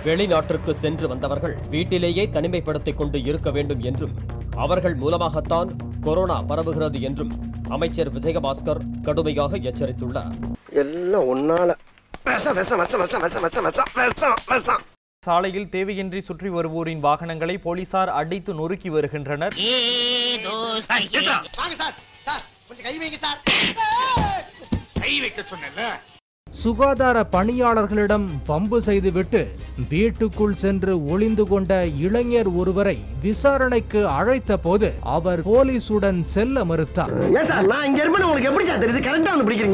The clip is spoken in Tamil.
வெளிநாட்டிற்கு சென்று வந்தவர்கள் வீட்டிலேயே தனிமைப்படுத்திக் கொண்டு இருக்க வேண்டும் என்றும் அவர்கள் மூலமாகத்தான் கொரோனா பரவுகிறது என்றும் அமைச்சர் விஜயபாஸ்கர் கடுமையாக எச்சரித்துள்ளார் எல்லாம் ஒன்னால விஷம் விஷம் விஷம் விஷம் விஷம் விஷம் விஷம் விஷம் விஷம் சாலையில் தேவையின்றி சுற்றி வருவோரின் வாகனங்களை போலீசார் அடித்து நொறுக்கி வருகின்றனர் வாங்க சார் சார் கொஞ்சம் கை வைங்க சார் கை வைக்க சொன்னேன்ல சுகாதார பணியாளர்களிடம் பம்பு செய்துவிட்டு வீட்டுக்குள் சென்று ஒளிந்து கொண்ட இளைஞர் ஒருவரை விசாரணைக்கு அழைத்த போது அவர் போலீசுடன் செல்ல மறுத்தார் ஏன் சார் நான் இங்க இருப்பேன் உங்களுக்கு எப்படி சார் தெரியுது கரெக்டா வந்து பிடிக்கிறீங்க